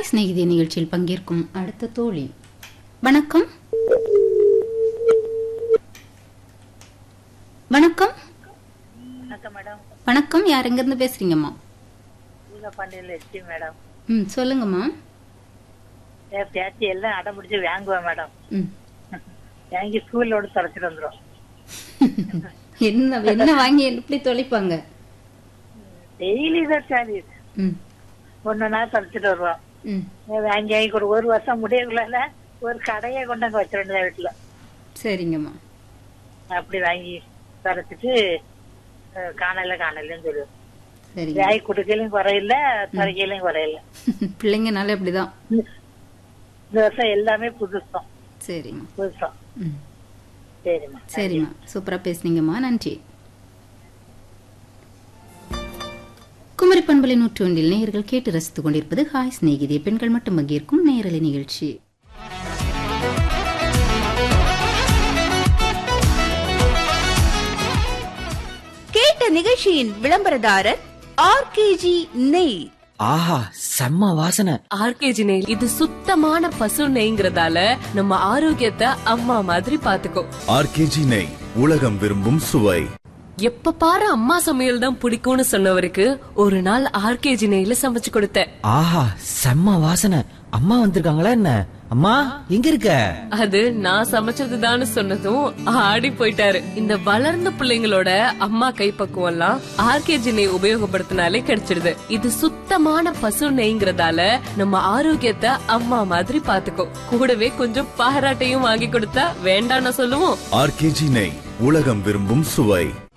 hi சிநேகிதி நிகழ்ச்சியில் பங்கேற்கும் அடுத்த தோழி வணக்கம் வணக்கம் வணக்கம் மேடம் வணக்கம் யார் எங்கிருந்து பேசுறீங்கம்மா பூலப்பாண்டியில் லட்சுமி மேடம் ம் சொல்லுங்கம்மா என் பேத்தி எல்லாம் அடம் பிடிச்சி வாங்குவேன் மேடம் ம் வாங்கி ஸ்கூலோட தொலைச்சிட்டு வந்துடும் என்ன என்ன வாங்கி எப்படி தொலைப்பாங்க டெய்லி தான் சாரி ம் ஒன்னு நாள் தொலைச்சிட்டு வருவோம் ம் வாங்கி வாங்கி ஒரு ஒரு வருஷம் முடியக்குள்ள ஒரு கடையை கொண்டு அங்க வச்சிட வேண்டியதா வீட்டுல சரிங்கம்மா அப்படி வாங்கி தொலைச்சிட்டு அஹ், காணல காணலன்னு சொல்லுவோம் சரிங்க வாங்கி குடுக்கலையும் குறையில துறைக்கையிலையும் குறையில பிள்ளைங்கனால அப்படிதான் இந்த வருஷம் எல்லாமே புதுசம் சரிம்மா புதுசம் ம் சரிம்மா சரிம்மா சூப்பரா பேசுனீங்கம்மா நன்றி குமரி பண்பலை நூற்றொன்றில் நேயர்கள் கேட்டு ரசித்துக் கொண்டிருப்பது ஹாய் சிநேகிதி பெண்கள் மட்டும் பங்கேற்கும் நேரலை நிகழ்ச்சி கேட்ட நிகழ்ச்சியின் விளம்பரதாரர் ஆர்கேஜி நெய் ஆஹா செம்ம வாசனை ஆர்கேஜி நெய் இது சுத்தமான பசு நெய்ங்கிறதால நம்ம ஆரோக்கியத்தை அம்மா மாதிரி பாத்துக்கோ ஆர்கேஜி நெய் உலகம் விரும்பும் சுவை எப்ப பாரு அம்மா சமையல் தான் பிடிக்கும்னு சொன்னவருக்கு ஒரு நாள் ஆர்கேஜி நெய்ல சமைச்சு கொடுத்தேன் ஆஹா செம்ம வாசனை அம்மா வந்திருக்காங்களா என்ன அம்மா எங்க இருக்க அது நான் சமைச்சதுதான்னு சொன்னதும் ஆடி போயிட்டாரு இந்த வளர்ந்த பிள்ளைங்களோட அம்மா கைப்பக்குவம் எல்லாம் ஆர்கேஜி நெய் உபயோகப்படுத்தினாலே கிடைச்சிடுது இது சுத்தமான பசு நெய்ங்கிறதால நம்ம ஆரோக்கியத்தை அம்மா மாதிரி பாத்துக்கோ கூடவே கொஞ்சம் பாராட்டையும் வாங்கி கொடுத்தா வேண்டாம்னு சொல்லுவோம் ஆர்கேஜி நெய் உலகம் விரும்பும் சுவை